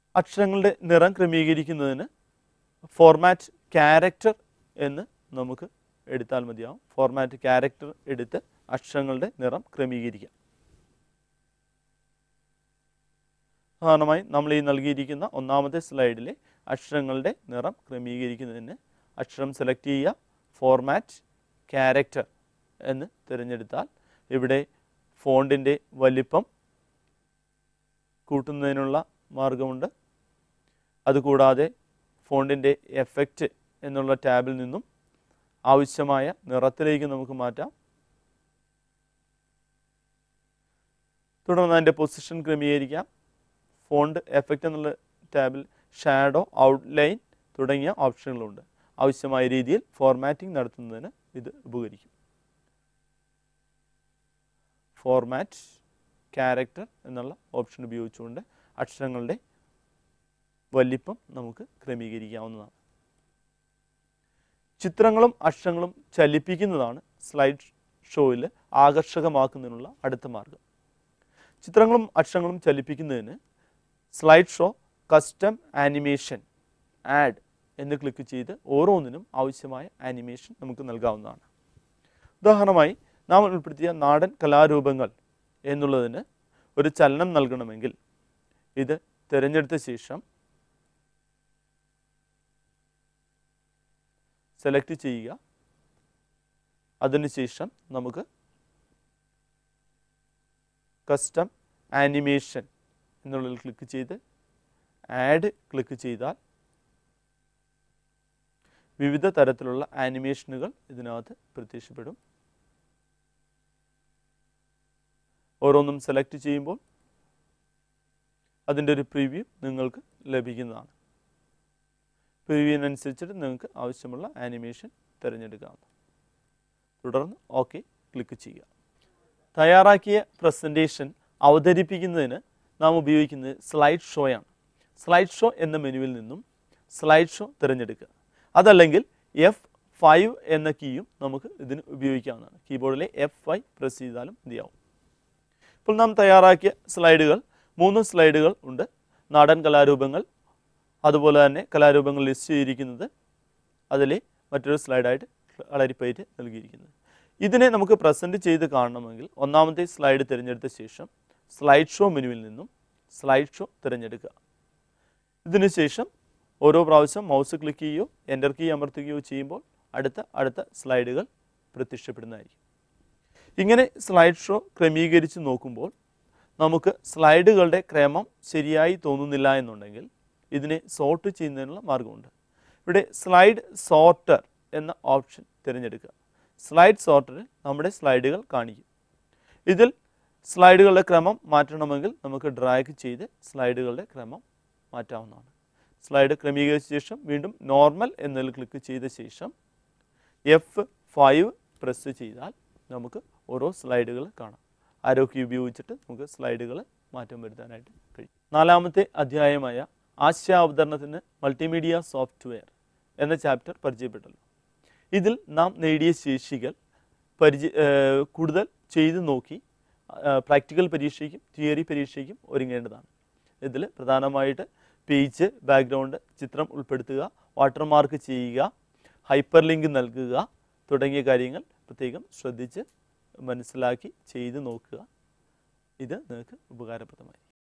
അക്ഷരങ്ങളുടെ നിറം ക്രമീകരിക്കുന്നതിന് ഫോർമാറ്റ് ക്യാരക്ടർ എന്ന് നമുക്ക് എടുത്താൽ മതിയാവും ഫോർമാറ്റ് ക്യാരക്ടർ എടുത്ത് അക്ഷരങ്ങളുടെ നിറം ക്രമീകരിക്കാം ഉദാഹരണമായി നമ്മൾ ഈ നൽകിയിരിക്കുന്ന ഒന്നാമത്തെ സ്ലൈഡിലെ അക്ഷരങ്ങളുടെ നിറം ക്രമീകരിക്കുന്നതിന് അക്ഷരം സെലക്ട് ചെയ്യുക ഫോർമാറ്റ് ക്യാരക്ടർ എന്ന് തിരഞ്ഞെടുത്താൽ ഇവിടെ ഫോണ്ടിൻ്റെ വലിപ്പം കൂട്ടുന്നതിനുള്ള മാർഗമുണ്ട് അതുകൂടാതെ ഫോണ്ടിൻ്റെ എഫക്റ്റ് എന്നുള്ള ടാബിൽ നിന്നും ആവശ്യമായ നിറത്തിലേക്ക് നമുക്ക് മാറ്റാം തുടർന്ന് അതിൻ്റെ പൊസിഷൻ ക്രമീകരിക്കാം ഫോണ്ട് എഫക്റ്റ് എന്നുള്ള ടാബിൽ ഷാഡോ ഔട്ട്ലൈൻ തുടങ്ങിയ ഓപ്ഷനുകളുണ്ട് ആവശ്യമായ രീതിയിൽ ഫോർമാറ്റിംഗ് നടത്തുന്നതിന് ഇത് ഉപകരിക്കും ഫോർമാറ്റ് ക്യാരക്ടർ എന്നുള്ള ഓപ്ഷൻ ഉപയോഗിച്ചുകൊണ്ട് അക്ഷരങ്ങളുടെ വലിപ്പം നമുക്ക് ക്രമീകരിക്കാവുന്നതാണ് ചിത്രങ്ങളും അക്ഷരങ്ങളും ചലിപ്പിക്കുന്നതാണ് സ്ലൈഡ് ഷോയിൽ ആകർഷകമാക്കുന്നതിനുള്ള അടുത്ത മാർഗം ചിത്രങ്ങളും അക്ഷരങ്ങളും ചലിപ്പിക്കുന്നതിന് slide show custom animation add എന്ന് ക്ലിക്ക് ചെയ്ത് ഓരോന്നിനും ആവശ്യമായ ആനിമേഷൻ നമുക്ക് നൽകാവുന്നതാണ് ഉദാഹരണമായി നാം ഉൾപ്പെടുത്തിയ നാടൻ കലാരൂപങ്ങൾ എന്നുള്ളതിന് ഒരു ചലനം നൽകണമെങ്കിൽ ഇത് തിരഞ്ഞെടുത്ത ശേഷം സെലക്ട് ചെയ്യുക അതിനുശേഷം നമുക്ക് കസ്റ്റം ആനിമേഷൻ എന്നുള്ളതിൽ ക്ലിക്ക് ചെയ്ത് ആഡ് ക്ലിക്ക് ചെയ്താൽ വിവിധ തരത്തിലുള്ള ആനിമേഷനുകൾ ഇതിനകത്ത് പ്രത്യക്ഷപ്പെടും ഓരോന്നും സെലക്ട് ചെയ്യുമ്പോൾ അതിൻ്റെ ഒരു പ്രിവ്യൂ നിങ്ങൾക്ക് ലഭിക്കുന്നതാണ് പ്രിവ്യൂവിനനുസരിച്ചിട്ട് നിങ്ങൾക്ക് ആവശ്യമുള്ള ആനിമേഷൻ തിരഞ്ഞെടുക്കാവുന്നു തുടർന്ന് ഓക്കെ ക്ലിക്ക് ചെയ്യുക തയ്യാറാക്കിയ പ്രസൻറ്റേഷൻ അവതരിപ്പിക്കുന്നതിന് നാം ഉപയോഗിക്കുന്നത് സ്ലൈഡ് ഷോയാണ് സ്ലൈഡ് ഷോ എന്ന മെനുവിൽ നിന്നും സ്ലൈഡ് ഷോ തിരഞ്ഞെടുക്കുക അതല്ലെങ്കിൽ എഫ് ഫൈവ് എന്ന കീയും നമുക്ക് ഇതിന് ഉപയോഗിക്കാവുന്നതാണ് കീബോർഡിലെ എഫ് ഫൈവ് പ്രസ് ചെയ്താലും മതിയാവും ഇപ്പോൾ നാം തയ്യാറാക്കിയ സ്ലൈഡുകൾ മൂന്ന് സ്ലൈഡുകൾ ഉണ്ട് നാടൻ കലാരൂപങ്ങൾ അതുപോലെ തന്നെ കലാരൂപങ്ങൾ ലിസ്റ്റ് ചെയ്തിരിക്കുന്നത് അതിലെ മറ്റൊരു സ്ലൈഡായിട്ട് കളരിപ്പയറ്റ് നൽകിയിരിക്കുന്നത് ഇതിനെ നമുക്ക് പ്രസൻറ്റ് ചെയ്ത് കാണണമെങ്കിൽ ഒന്നാമത്തെ സ്ലൈഡ് തിരഞ്ഞെടുത്ത ശേഷം സ്ലൈഡ് ഷോ മെനുവിൽ നിന്നും സ്ലൈഡ് ഷോ തിരഞ്ഞെടുക്കുക ഇതിനുശേഷം ഓരോ പ്രാവശ്യം മൗസ് ക്ലിക്ക് ചെയ്യുകയോ എൻ്റർ കീ അമർത്തുകയോ ചെയ്യുമ്പോൾ അടുത്ത അടുത്ത സ്ലൈഡുകൾ പ്രത്യക്ഷപ്പെടുന്നതായിരിക്കും ഇങ്ങനെ സ്ലൈഡ് ഷോ ക്രമീകരിച്ച് നോക്കുമ്പോൾ നമുക്ക് സ്ലൈഡുകളുടെ ക്രമം ശരിയായി തോന്നുന്നില്ല എന്നുണ്ടെങ്കിൽ ഇതിനെ സോർട്ട് ചെയ്യുന്നതിനുള്ള മാർഗമുണ്ട് ഇവിടെ സ്ലൈഡ് സോർട്ടർ എന്ന ഓപ്ഷൻ തിരഞ്ഞെടുക്കുക സ്ലൈഡ് സോർട്ടറിൽ നമ്മുടെ സ്ലൈഡുകൾ കാണിക്കും ഇതിൽ സ്ലൈഡുകളുടെ ക്രമം മാറ്റണമെങ്കിൽ നമുക്ക് ഡ്രാഗ് ചെയ്ത് സ്ലൈഡുകളുടെ ക്രമം മാറ്റാവുന്നതാണ് സ്ലൈഡ് ക്രമീകരിച്ച ശേഷം വീണ്ടും നോർമൽ എന്നതിൽ ക്ലിക്ക് ചെയ്ത ശേഷം എഫ് ഫൈവ് പ്രസ് ചെയ്താൽ നമുക്ക് ഓരോ സ്ലൈഡുകൾ കാണാം ആരോ കീ ഉപയോഗിച്ചിട്ട് നമുക്ക് സ്ലൈഡുകൾ മാറ്റം വരുത്താനായിട്ട് കഴിയും നാലാമത്തെ അധ്യായമായ ആശയാവതരണത്തിന് മൾട്ടിമീഡിയ സോഫ്റ്റ്വെയർ എന്ന ചാപ്റ്റർ പരിചയപ്പെട്ടല്ലോ ഇതിൽ നാം നേടിയ ശേഷികൾ പരിചയ ഏഹ് കൂടുതൽ ചെയ്തു നോക്കി പ്രാക്ടിക്കൽ പരീക്ഷയ്ക്കും തിയറി പരീക്ഷയ്ക്കും ഒരുങ്ങേണ്ടതാണ് ഇതിൽ പ്രധാനമായിട്ട് പേജ് ബാക്ക്ഗ്രൗണ്ട് ചിത്രം ഉൾപ്പെടുത്തുക വാട്ടർമാർക്ക് ചെയ്യുക ഹൈപ്പർ ലിങ്ക് നൽകുക തുടങ്ങിയ കാര്യങ്ങൾ പ്രത്യേകം ശ്രദ്ധിച്ച് മനസ്സിലാക്കി ചെയ്ത് നോക്കുക ഇത് നിങ്ങൾക്ക് ഉപകാരപ്രദമായി